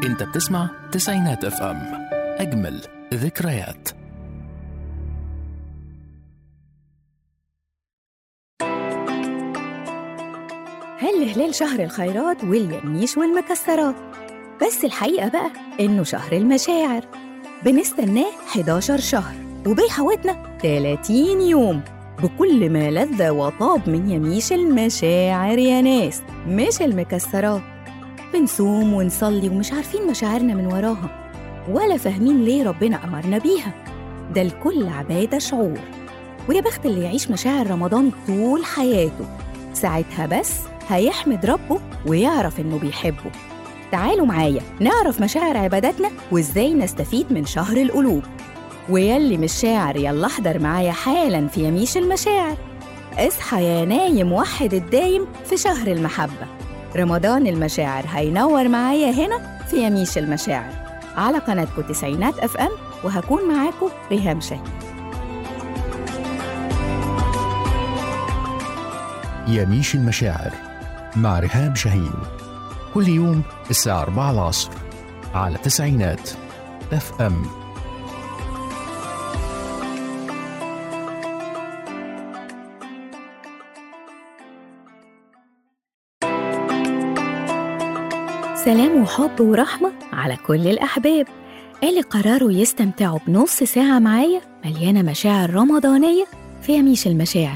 انت بتسمع تسعينات اف ام اجمل ذكريات هل هلال شهر الخيرات واليميش والمكسرات بس الحقيقة بقى إنه شهر المشاعر بنستناه 11 شهر وبيحوطنا 30 يوم بكل ما لذ وطاب من يميش المشاعر يا ناس مش المكسرات بنصوم ونصلي ومش عارفين مشاعرنا من وراها ولا فاهمين ليه ربنا أمرنا بيها ده الكل عبادة شعور ويا بخت اللي يعيش مشاعر رمضان طول حياته ساعتها بس هيحمد ربه ويعرف إنه بيحبه تعالوا معايا نعرف مشاعر عباداتنا وإزاي نستفيد من شهر القلوب ويلي مش شاعر يلا احضر معايا حالا في يميش المشاعر اصحى يا نايم وحد الدايم في شهر المحبة رمضان المشاعر هينور معايا هنا في يميش المشاعر على قناتكم تسعينات اف ام وهكون معاكم ريهام شاهين يميش المشاعر مع رهام شاهين كل يوم الساعة 4 العصر على تسعينات اف ام سلام وحب ورحمة على كل الأحباب اللي قرروا يستمتعوا بنص ساعة معايا مليانة مشاعر رمضانية في يميش المشاعر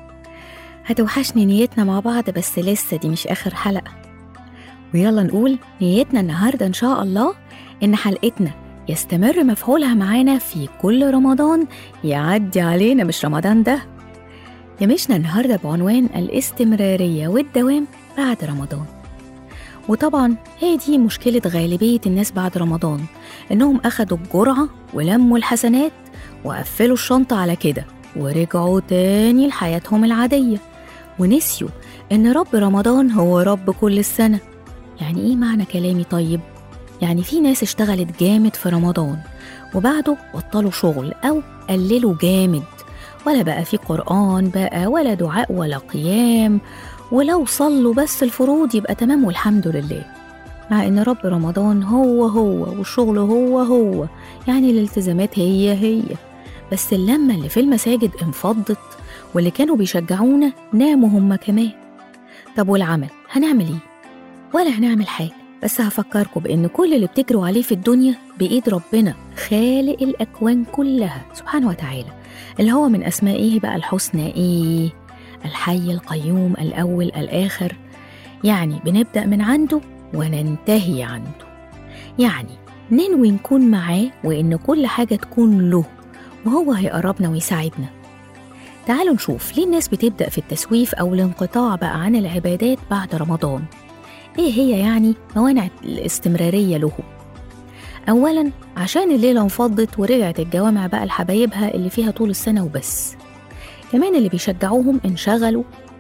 هتوحشني نيتنا مع بعض بس لسه دي مش آخر حلقة ويلا نقول نيتنا النهاردة إن شاء الله إن حلقتنا يستمر مفعولها معانا في كل رمضان يعدي علينا مش رمضان ده يمشنا النهاردة بعنوان الاستمرارية والدوام بعد رمضان وطبعا هي دي مشكلة غالبية الناس بعد رمضان إنهم أخدوا الجرعة ولموا الحسنات وقفلوا الشنطة على كده ورجعوا تاني لحياتهم العادية ونسيوا إن رب رمضان هو رب كل السنة يعني إيه معنى كلامي طيب؟ يعني في ناس اشتغلت جامد في رمضان وبعده بطلوا شغل أو قللوا جامد ولا بقى في قرآن بقى ولا دعاء ولا قيام ولو صلوا بس الفروض يبقى تمام والحمد لله مع ان رب رمضان هو هو والشغل هو هو يعني الالتزامات هي هي بس اللمة اللي في المساجد انفضت واللي كانوا بيشجعونا ناموا هم كمان طب والعمل هنعمل ايه ولا هنعمل حاجة بس هفكركم بان كل اللي بتجروا عليه في الدنيا بايد ربنا خالق الاكوان كلها سبحانه وتعالى اللي هو من اسمائه بقى الحسنى ايه الحي القيوم الأول الآخر يعني بنبدأ من عنده وننتهي عنده يعني ننوي نكون معاه وإن كل حاجة تكون له وهو هيقربنا ويساعدنا تعالوا نشوف ليه الناس بتبدأ في التسويف أو الانقطاع بقى عن العبادات بعد رمضان إيه هي يعني موانع الاستمرارية له أولا عشان الليلة انفضت ورجعت الجوامع بقى لحبايبها اللي فيها طول السنة وبس كمان اللي بيشجعوهم انشغلوا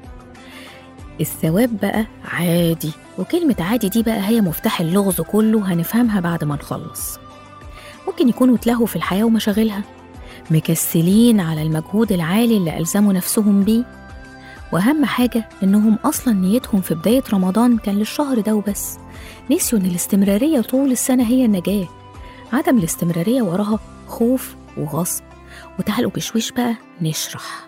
الثواب بقى عادي وكلمة عادي دي بقى هي مفتاح اللغز كله هنفهمها بعد ما نخلص ممكن يكونوا اتلهوا في الحياة ومشاغلها مكسلين على المجهود العالي اللي ألزموا نفسهم بيه وأهم حاجة إنهم أصلا نيتهم في بداية رمضان كان للشهر ده وبس نسيوا إن الاستمرارية طول السنة هي النجاة عدم الاستمرارية وراها خوف وغصب وتعالوا بشويش بقى نشرح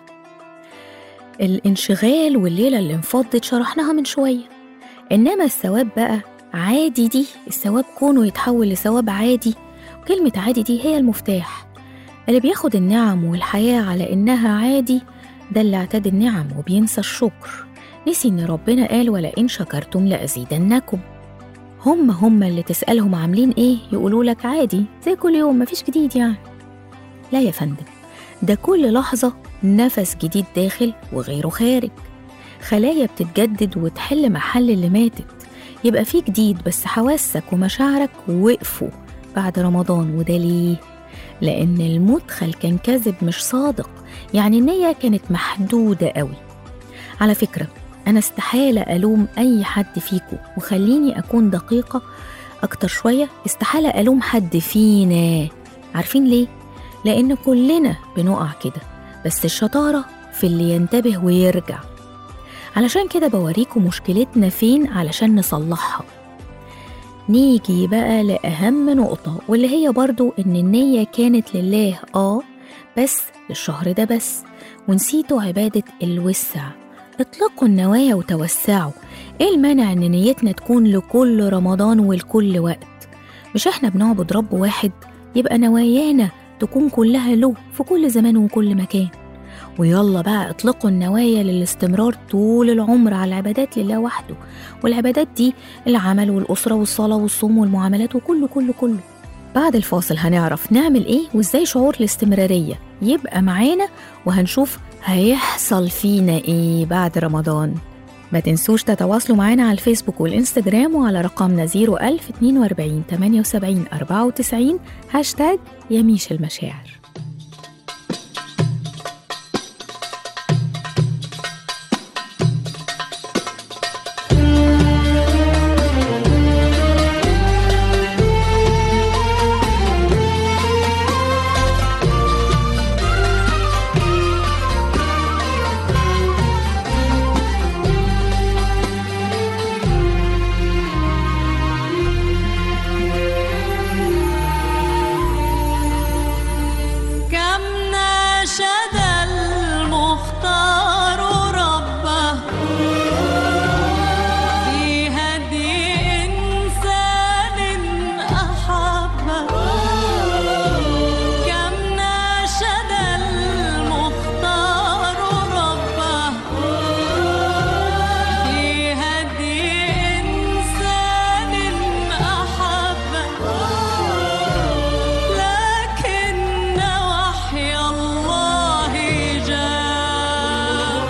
الانشغال والليلة اللي انفضت شرحناها من شوية إنما الثواب بقى عادي دي الثواب كونه يتحول لثواب عادي كلمة عادي دي هي المفتاح اللي بياخد النعم والحياة على إنها عادي ده اللي اعتاد النعم وبينسى الشكر نسي إن ربنا قال ولئن شكرتم لأزيدنكم هم هم اللي تسألهم عاملين إيه يقولوا لك عادي زي كل يوم مفيش جديد يعني لا يا فندم ده كل لحظة نفس جديد داخل وغيره خارج خلايا بتتجدد وتحل محل اللي ماتت يبقى في جديد بس حواسك ومشاعرك وقفوا بعد رمضان وده ليه؟ لأن المدخل كان كذب مش صادق يعني النية كانت محدودة قوي على فكرة أنا استحالة ألوم أي حد فيكم وخليني أكون دقيقة أكتر شوية استحالة ألوم حد فينا عارفين ليه؟ لأن كلنا بنقع كده بس الشطارة في اللي ينتبه ويرجع علشان كده بوريكم مشكلتنا فين علشان نصلحها نيجي بقى لأهم نقطة واللي هي برضو إن النية كانت لله آه بس للشهر ده بس ونسيتوا عبادة الوسع اطلقوا النوايا وتوسعوا ايه المانع ان نيتنا تكون لكل رمضان ولكل وقت مش احنا بنعبد رب واحد يبقى نوايانا تكون كلها له في كل زمان وكل مكان ويلا بقى اطلقوا النوايا للاستمرار طول العمر على العبادات لله وحده والعبادات دي العمل والأسرة والصلاة والصوم والمعاملات وكله كله كله بعد الفاصل هنعرف نعمل ايه وازاي شعور الاستمرارية يبقى معانا وهنشوف هيحصل فينا ايه بعد رمضان ما تنسوش تتواصلوا معانا على الفيسبوك والإنستجرام وعلى رقمنا 01042 78 94 هاشتاج يميش المشاعر كم ناشد المختار ربه في هدي إنسان أحبه كم ناشد المختار ربه في هدي إنسان أحبه لكن وحي الله جاء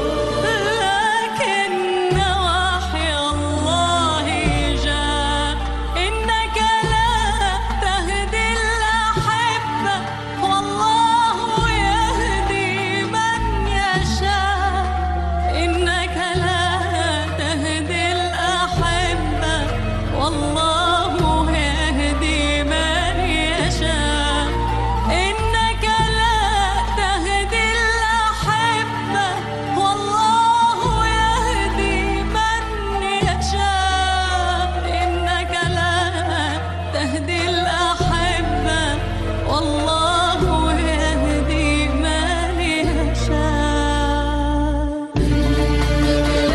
لكن وحي الله جاء إنك لا تهدي الأحبة والله يهدي من يشاء إنك لا تهدي الأحبة والله يهدي من يشاء إنك لا تهدي الأحبة والله يهدي من يشاء إنك لا تهدي الأحبة والله يهدي من يشاء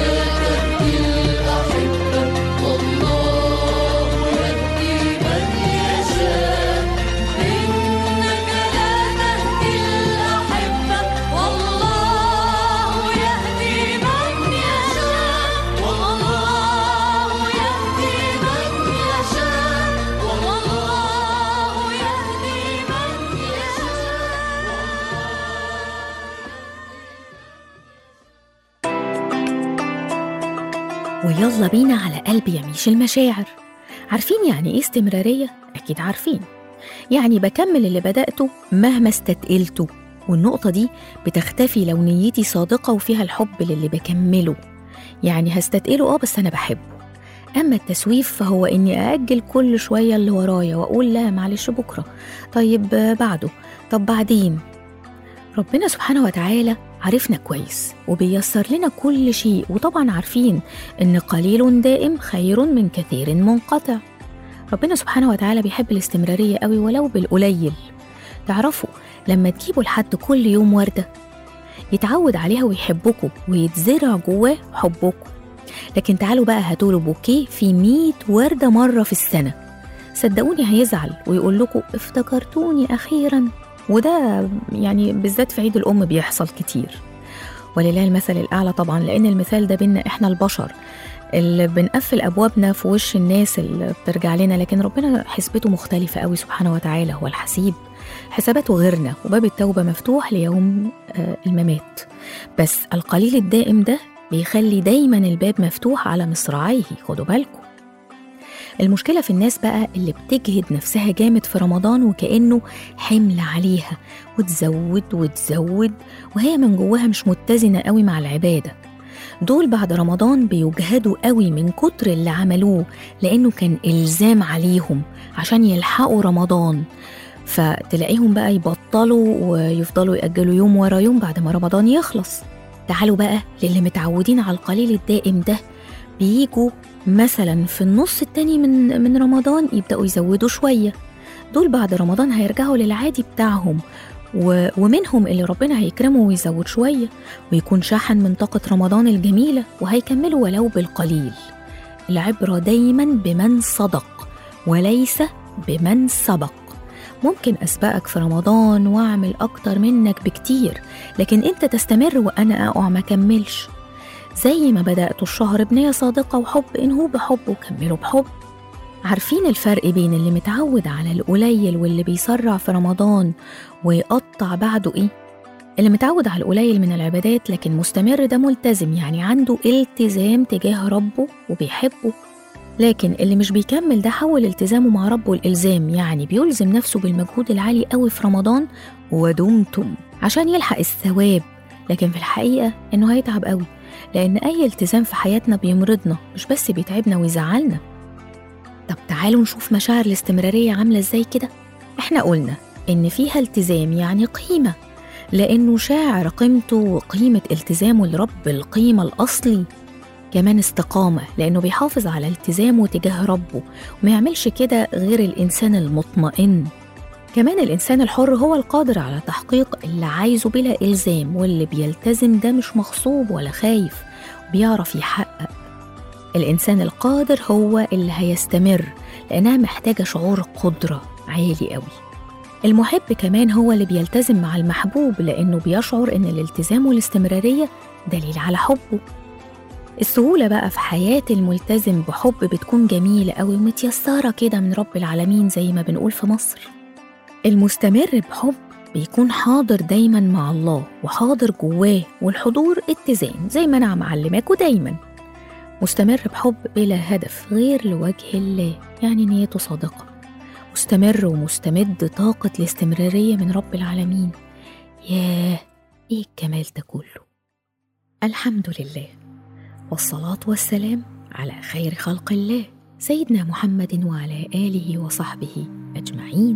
إنك لا تهدي الأحبة والله يهدي من يشاء والله يهدي من يشاء والله يهدي من يشاء ويلا بينا على قلب يميش المشاعر عارفين يعني ايه استمرارية؟ أكيد عارفين يعني بكمل اللي بدأته مهما استتقلته والنقطة دي بتختفي لو نيتي صادقة وفيها الحب للي بكمله يعني هستتقله اه بس أنا بحبه أما التسويف فهو إني أأجل كل شوية اللي ورايا وأقول لا معلش بكرة طيب آه، بعده طب بعدين ربنا سبحانه وتعالى عرفنا كويس وبيسر لنا كل شيء وطبعا عارفين إن قليل دائم خير من كثير منقطع ربنا سبحانه وتعالى بيحب الاستمرارية قوي ولو بالقليل تعرفوا لما تجيبوا لحد كل يوم وردة يتعود عليها ويحبكم ويتزرع جواه حبكم لكن تعالوا بقى هاتوا له بوكيه في 100 وردة مرة في السنة صدقوني هيزعل ويقول لكم افتكرتوني أخيرا وده يعني بالذات في عيد الأم بيحصل كتير ولله المثل الأعلى طبعا لأن المثال ده بينا إحنا البشر اللي بنقفل أبوابنا في وش الناس اللي بترجع لنا لكن ربنا حسبته مختلفة قوي سبحانه وتعالى هو الحسيب حساباته غيرنا وباب التوبة مفتوح ليوم آه، الممات بس القليل الدائم ده بيخلي دايما الباب مفتوح على مصراعيه خدوا بالكم المشكلة في الناس بقى اللي بتجهد نفسها جامد في رمضان وكأنه حمل عليها وتزود وتزود وهي من جواها مش متزنة قوي مع العبادة دول بعد رمضان بيجهدوا قوي من كتر اللي عملوه لأنه كان إلزام عليهم عشان يلحقوا رمضان فتلاقيهم بقى يبطلوا ويفضلوا يأجلوا يوم ورا يوم بعد ما رمضان يخلص تعالوا بقى للي متعودين على القليل الدائم ده بيجوا مثلا في النص التاني من من رمضان يبدأوا يزودوا شوية دول بعد رمضان هيرجعوا للعادي بتاعهم و... ومنهم اللي ربنا هيكرمه ويزود شوية ويكون شحن من طاقة رمضان الجميلة وهيكملوا ولو بالقليل العبرة دايما بمن صدق وليس بمن سبق ممكن أسبقك في رمضان وأعمل أكتر منك بكتير لكن أنت تستمر وأنا أقع ما كملش زي ما بدأت الشهر بنية صادقة وحب انهوا بحب وكملوا بحب عارفين الفرق بين اللي متعود على القليل واللي بيسرع في رمضان ويقطع بعده ايه؟ اللي متعود على القليل من العبادات لكن مستمر ده ملتزم يعني عنده التزام تجاه ربه وبيحبه لكن اللي مش بيكمل ده حول التزامه مع ربه الإلزام يعني بيلزم نفسه بالمجهود العالي قوي في رمضان ودمتم عشان يلحق الثواب لكن في الحقيقة إنه هيتعب قوي لأن أي التزام في حياتنا بيمرضنا مش بس بيتعبنا ويزعلنا طب تعالوا نشوف مشاعر الاستمرارية عاملة ازاي كده احنا قلنا إن فيها التزام يعني قيمة لأنه شاعر قيمته وقيمة التزامه لرب القيمة الأصلي كمان استقامة لأنه بيحافظ على التزامه تجاه ربه وما يعملش كده غير الإنسان المطمئن كمان الإنسان الحر هو القادر على تحقيق اللي عايزه بلا إلزام واللي بيلتزم ده مش مغصوب ولا خايف بيعرف يحقق الإنسان القادر هو اللي هيستمر لأنها محتاجة شعور قدرة عالي قوي المحب كمان هو اللي بيلتزم مع المحبوب لأنه بيشعر إن الالتزام والاستمرارية دليل على حبه السهولة بقى في حياة الملتزم بحب بتكون جميلة أوي ومتيسرة كده من رب العالمين زي ما بنقول في مصر المستمر بحب بيكون حاضر دايما مع الله وحاضر جواه والحضور اتزان زي ما أنا معلماكوا دايما مستمر بحب بلا هدف غير لوجه الله يعني نيته صادقة مستمر ومستمد طاقة الاستمرارية من رب العالمين ياه ايه الجمال ده كله الحمد لله والصلاة والسلام على خير خلق الله سيدنا محمد وعلى آله وصحبه أجمعين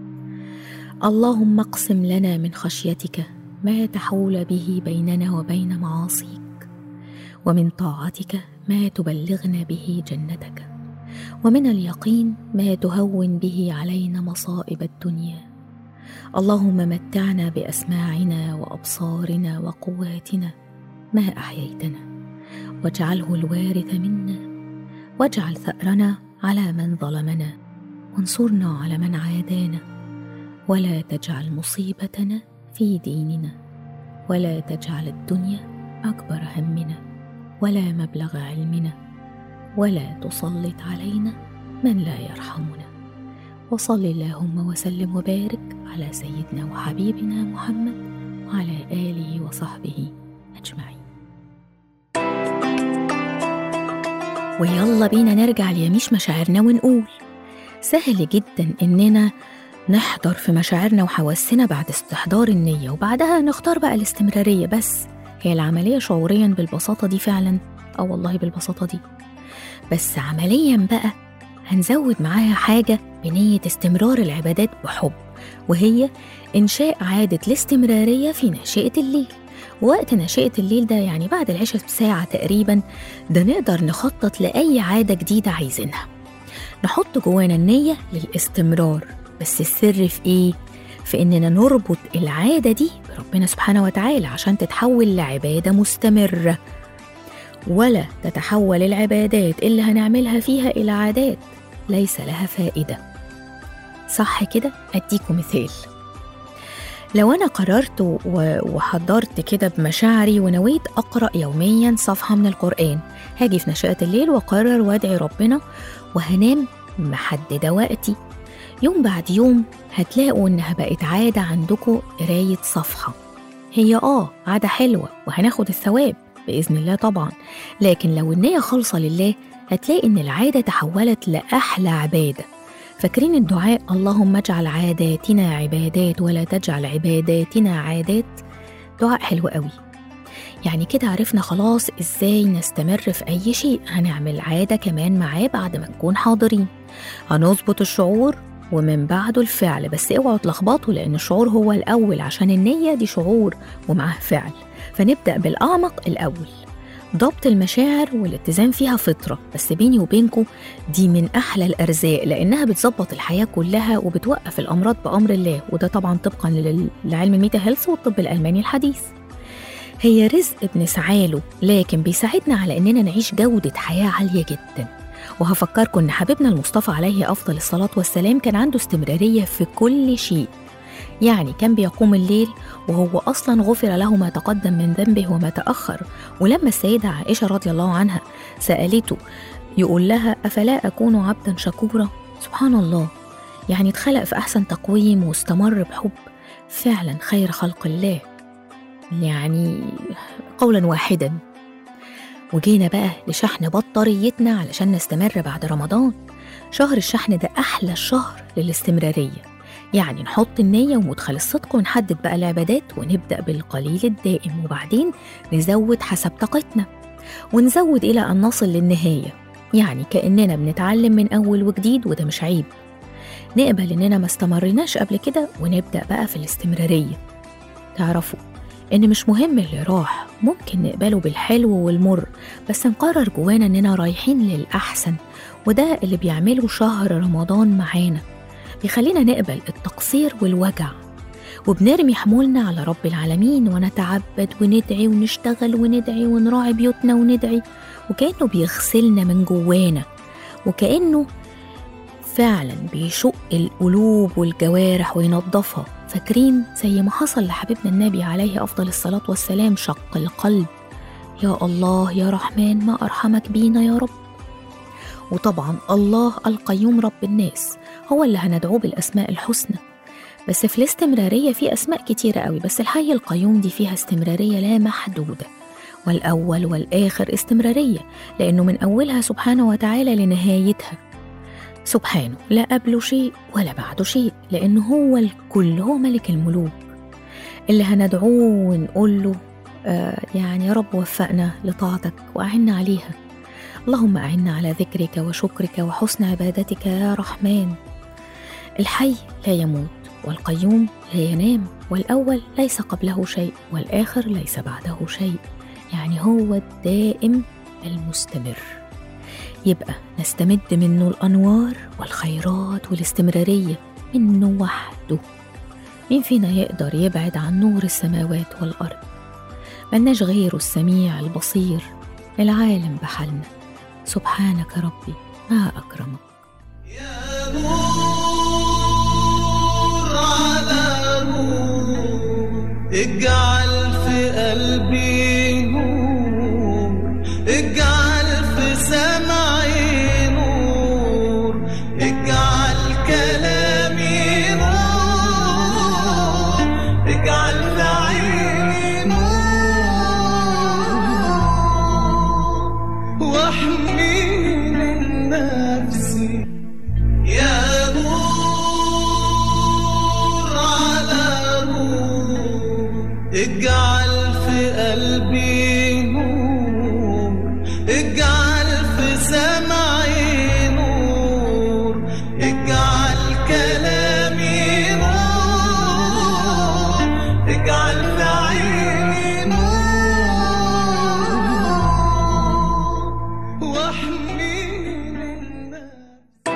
اللهم اقسم لنا من خشيتك ما تحول به بيننا وبين معاصيك ومن طاعتك ما تبلغنا به جنتك ومن اليقين ما تهون به علينا مصائب الدنيا اللهم متعنا باسماعنا وابصارنا وقواتنا ما احييتنا واجعله الوارث منا واجعل ثارنا على من ظلمنا وانصرنا على من عادانا ولا تجعل مصيبتنا في ديننا ولا تجعل الدنيا اكبر همنا ولا مبلغ علمنا ولا تسلط علينا من لا يرحمنا وصل اللهم وسلم وبارك على سيدنا وحبيبنا محمد وعلى اله وصحبه اجمعين ويلا بينا نرجع ليميش مشاعرنا ونقول سهل جدا اننا نحضر في مشاعرنا وحواسنا بعد استحضار النية وبعدها نختار بقى الاستمرارية بس هي العملية شعوريا بالبساطة دي فعلا اه والله بالبساطة دي بس عمليا بقى هنزود معاها حاجة بنية استمرار العبادات بحب وهي إنشاء عادة الاستمرارية في ناشئة الليل وقت ناشئة الليل ده يعني بعد العشاء بساعة تقريبا ده نقدر نخطط لأي عادة جديدة عايزينها نحط جوانا النية للاستمرار بس السر في إيه؟ في إننا نربط العادة دي بربنا سبحانه وتعالى عشان تتحول لعبادة مستمرة ولا تتحول العبادات اللي هنعملها فيها إلى عادات ليس لها فائدة صح كده؟ أديكم مثال لو أنا قررت و- وحضرت كده بمشاعري ونويت أقرأ يوميا صفحة من القرآن هاجي في نشأة الليل وأقرر وأدعي ربنا وهنام محددة وقتي يوم بعد يوم هتلاقوا إنها بقت عادة عندكم قراية صفحة هي آه عادة حلوة وهناخد الثواب بإذن الله طبعا لكن لو النية خالصة لله هتلاقي إن العادة تحولت لأحلى عبادة فاكرين الدعاء اللهم اجعل عاداتنا عبادات ولا تجعل عباداتنا عادات دعاء حلو قوي يعني كده عرفنا خلاص ازاي نستمر في اي شيء هنعمل عاده كمان معاه بعد ما نكون حاضرين هنظبط الشعور ومن بعده الفعل بس اوعوا تلخبطوا لان الشعور هو الاول عشان النيه دي شعور ومعاه فعل فنبدا بالاعمق الاول ضبط المشاعر والاتزان فيها فطرة بس بيني وبينكم دي من أحلى الأرزاق لأنها بتظبط الحياة كلها وبتوقف الأمراض بأمر الله وده طبعا طبقا لل- لعلم الميتا هيلث والطب الألماني الحديث هي رزق بنسعى له لكن بيساعدنا على إننا نعيش جودة حياة عالية جدا وهفكركم إن حبيبنا المصطفى عليه أفضل الصلاة والسلام كان عنده استمرارية في كل شيء يعني كان بيقوم الليل وهو أصلا غفر له ما تقدم من ذنبه وما تأخر ولما السيدة عائشة رضي الله عنها سألته يقول لها أفلا أكون عبدا شكورا سبحان الله يعني اتخلق في أحسن تقويم واستمر بحب فعلا خير خلق الله يعني قولا واحدا وجينا بقى لشحن بطاريتنا علشان نستمر بعد رمضان شهر الشحن ده أحلى شهر للاستمرارية يعني نحط النية ومدخل الصدق ونحدد بقى العبادات ونبدأ بالقليل الدائم وبعدين نزود حسب طاقتنا ونزود إلى أن نصل للنهاية يعني كأننا بنتعلم من أول وجديد وده مش عيب نقبل إننا ما استمرناش قبل كده ونبدأ بقى في الاستمرارية تعرفوا إن مش مهم اللي راح ممكن نقبله بالحلو والمر بس نقرر جوانا إننا رايحين للأحسن وده اللي بيعمله شهر رمضان معانا بيخلينا نقبل التقصير والوجع وبنرمي حمولنا على رب العالمين ونتعبد وندعي ونشتغل وندعي ونراعي بيوتنا وندعي وكأنه بيغسلنا من جوانا وكأنه فعلا بيشق القلوب والجوارح وينظفها فاكرين زي ما حصل لحبيبنا النبي عليه أفضل الصلاة والسلام شق القلب يا الله يا رحمن ما أرحمك بينا يا رب وطبعا الله القيوم رب الناس هو اللي هندعوه بالأسماء الحسنى بس في الاستمرارية في أسماء كتيرة قوي بس الحي القيوم دي فيها استمرارية لا محدودة والأول والآخر استمرارية لأنه من أولها سبحانه وتعالى لنهايتها سبحانه لا قبله شيء ولا بعده شيء لأنه هو الكل هو ملك الملوك اللي هندعوه ونقول له آه يعني يا رب وفقنا لطاعتك وأعنا عليها اللهم أعنا على ذكرك وشكرك وحسن عبادتك يا رحمن الحي لا يموت والقيوم لا ينام والأول ليس قبله شيء والآخر ليس بعده شيء يعني هو الدائم المستمر يبقى نستمد منه الأنوار والخيرات والاستمرارية منه وحده مين فينا يقدر يبعد عن نور السماوات والأرض ملناش غيره السميع البصير العالم بحالنا سبحانك ربي ما أكرمك نور على نور اجعل في قلبي نور اجعل في سمعي نور اجعل كلامي نور اجعل في عيني نور واحمي من نفسي يا نور على نور اجعل في قلبي نور اجعل في سمعي نور اجعل كلامي نور اجعل في عيني نور واحمي من نفسي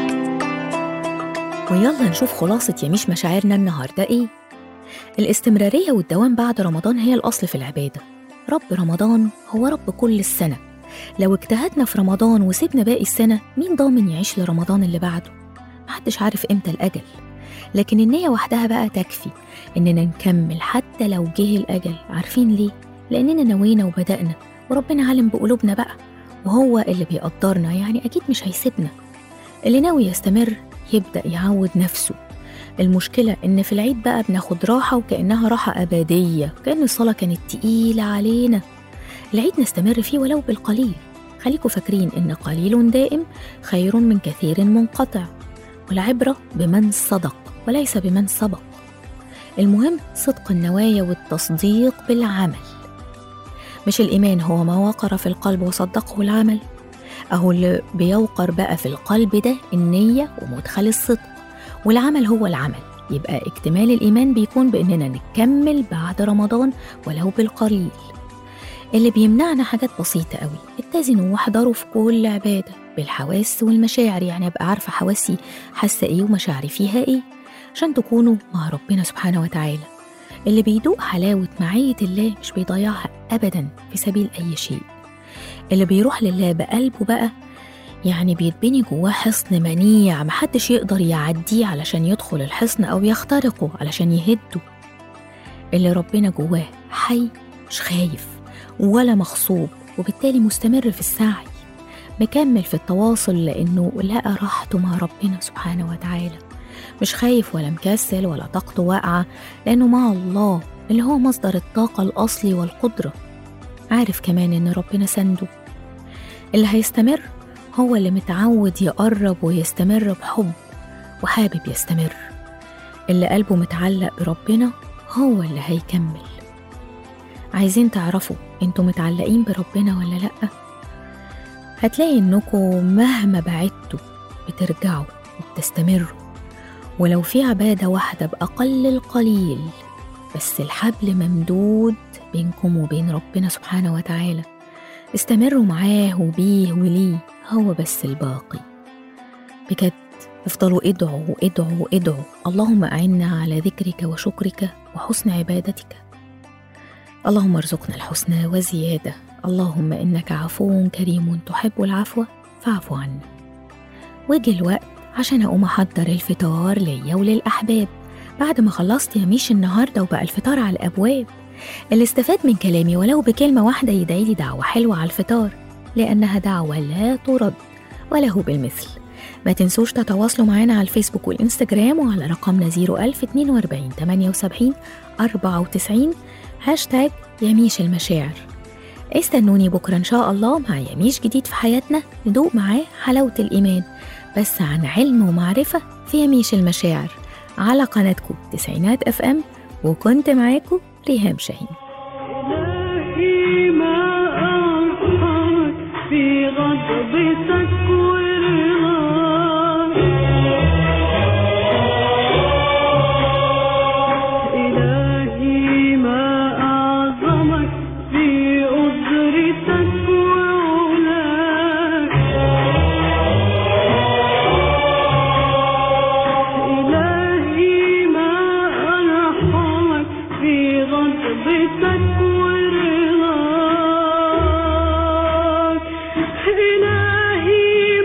ويلا نشوف خلاصة يميش مشاعرنا النهاردة إيه الاستمرارية والدوام بعد رمضان هي الأصل في العبادة رب رمضان هو رب كل السنة لو اجتهدنا في رمضان وسيبنا باقي السنة مين ضامن يعيش لرمضان اللي بعده محدش عارف إمتى الأجل لكن النية وحدها بقى تكفي إننا نكمل حتى لو جه الأجل عارفين ليه؟ لأننا نوينا وبدأنا وربنا عالم بقلوبنا بقى وهو اللي بيقدرنا يعني أكيد مش هيسيبنا اللي ناوي يستمر يبدأ يعود نفسه المشكلة إن في العيد بقى بناخد راحة وكأنها راحة أبدية كأن الصلاة كانت تقيلة علينا العيد نستمر فيه ولو بالقليل خليكوا فاكرين إن قليل دائم خير من كثير منقطع والعبرة بمن صدق وليس بمن سبق المهم صدق النوايا والتصديق بالعمل مش الإيمان هو ما وقر في القلب وصدقه العمل أهو اللي بيوقر بقى في القلب ده النية ومدخل الصدق والعمل هو العمل يبقى اكتمال الإيمان بيكون بإننا نكمل بعد رمضان ولو بالقليل اللي بيمنعنا حاجات بسيطة قوي اتزنوا واحضروا في كل عبادة بالحواس والمشاعر يعني أبقى عارفة حواسي حاسة إيه ومشاعري فيها إيه عشان تكونوا مع ربنا سبحانه وتعالى اللي بيدوق حلاوة معية الله مش بيضيعها أبدا في سبيل أي شيء اللي بيروح لله بقلبه بقى يعني بيتبني جواه حصن منيع محدش يقدر يعديه علشان يدخل الحصن أو يخترقه علشان يهده اللي ربنا جواه حي مش خايف ولا مغصوب وبالتالي مستمر في السعي مكمل في التواصل لأنه لقى راحته مع ربنا سبحانه وتعالى مش خايف ولا مكسل ولا طاقته واقعة لأنه مع الله اللي هو مصدر الطاقة الأصلي والقدرة عارف كمان إن ربنا سنده اللي هيستمر هو اللي متعود يقرب ويستمر بحب وحابب يستمر اللي قلبه متعلق بربنا هو اللي هيكمل عايزين تعرفوا انتوا متعلقين بربنا ولا لأ هتلاقي انكم مهما بعدتوا بترجعوا وبتستمروا ولو في عبادة واحدة بأقل القليل بس الحبل ممدود بينكم وبين ربنا سبحانه وتعالى استمروا معاه وبيه وليه هو بس الباقي بجد افضلوا ادعوا ادعوا ادعوا اللهم أعنا على ذكرك وشكرك وحسن عبادتك اللهم ارزقنا الحسنى وزيادة اللهم إنك عفو كريم تحب العفو فاعف عنا وجه الوقت عشان أقوم أحضر الفطار ليا وللأحباب بعد ما خلصت يا ميش النهاردة وبقى الفطار على الأبواب اللي استفاد من كلامي ولو بكلمة واحدة يدعي لي دعوة حلوة على الفطار لأنها دعوة لا ترد وله بالمثل ما تنسوش تتواصلوا معنا على الفيسبوك والإنستجرام وعلى رقمنا 01042 78 94 هاشتاج يميش المشاعر استنوني بكرة إن شاء الله مع يميش جديد في حياتنا ندوق معاه حلاوة الإيمان بس عن علم ومعرفة في يميش المشاعر على قناتكم تسعينات اف ام وكنت معاكم ريهام شاهين إلهي ما أرحمك في غضبتك ورضاك إلهي ما أعظمك في قدرتك وعلاك إلهي ما أرحمك في غضبتك ورضاك إلهي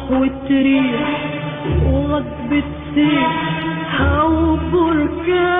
وتريح وغضبة سيف أو بركان